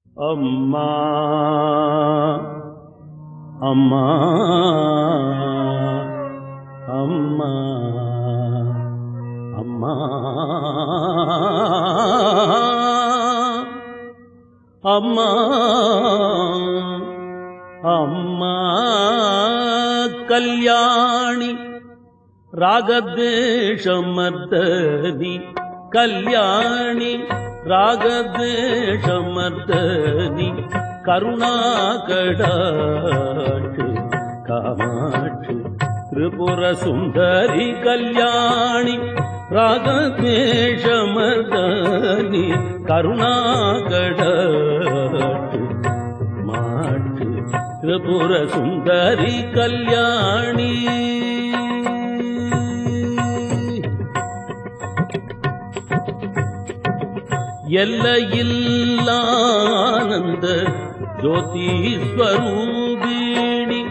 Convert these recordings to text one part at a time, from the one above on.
அம்மா அம்மா அம்மா அம்மா அம்மா அம்மா கல்யாணி ராகத்வேஷமர்தனி கல்யாணி ராகத்வேஷமர்தனி கருணாகடாட்சி காமாட்சி திரிபுர சுந்தரி கல்யாணி ராகத்வேஷமர்தனி கருணாகடாட்சி மாட்சி திரிபுர சுந்தரி கல்யாணி எல்லையில்லானந்த ஜோதிஸ்வரூபிணி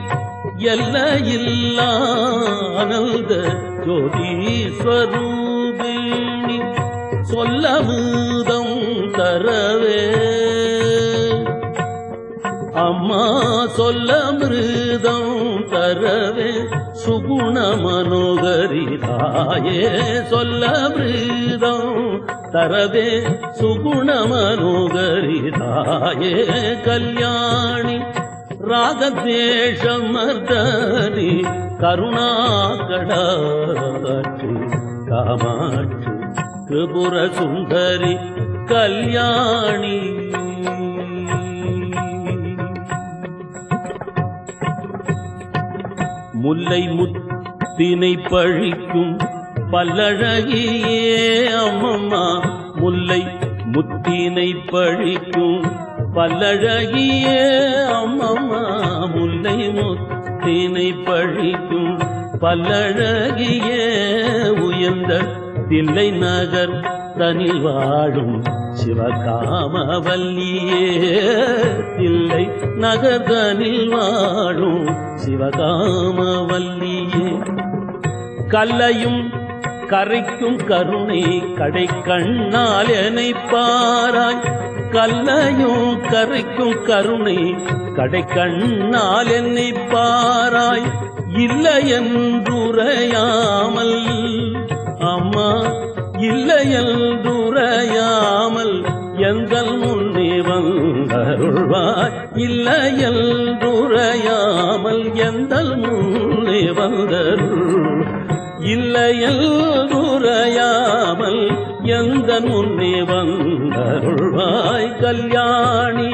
எல்லையில்லானந்த ஜோதிஸ்வரூபிணி சொல்லமுதம் தரவே அம்மா சொல்ல மிருதம் தரவே சுகுண மனோகரி தாயே சொல்ல மிருதம் தரவே சுகுண மனோகரி தாயே கல்யாணி ராகத்வேஷமர்தனி கருணாகடாட்சி காமாட்சி திரிபுர சுந்தரி கல்யாணி முல்லை முத்தினை பழிக்கும் பல்லழகியே அம்மம்மா முல்லை முத்தினை பழிக்கும் பல்லழகியே அம்மம்மா முல்லை முத்தினை பழிக்கும் பல்லழகியே உயர்ந்த தில்லை நகர் தனில் வாழும் சிவகாமவல்லியே தில்லை நகர்தனில் வாழும் சிவகாமவல்லியே கல்லையும் கரைக்கும் கருணை கடை கண்ணால் என்னை பாராய் கல்லையும் கரைக்கும் கருணை கடை கண்ணால் என்னை பாராய் இல்லை என்றுரையாமல் அம்மா இல்லை என்றுரையாமல் எங்கள் முன்னே வந்தருள்வாய் இல்லை என்றுரையாமல் எந்தல் முன்னே வந்தருள் இல்லையல் எந்த முன்னே வந்தருள்வாய் கல்யாணி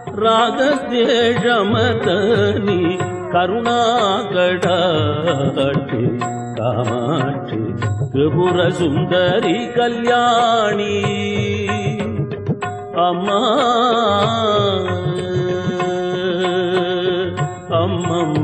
ராகத்வேஷமதனி கருணாகடாட்சி காமாட்சி திரிபுர சுந்தரி கல்யாணி அம்மா அம்மம்மா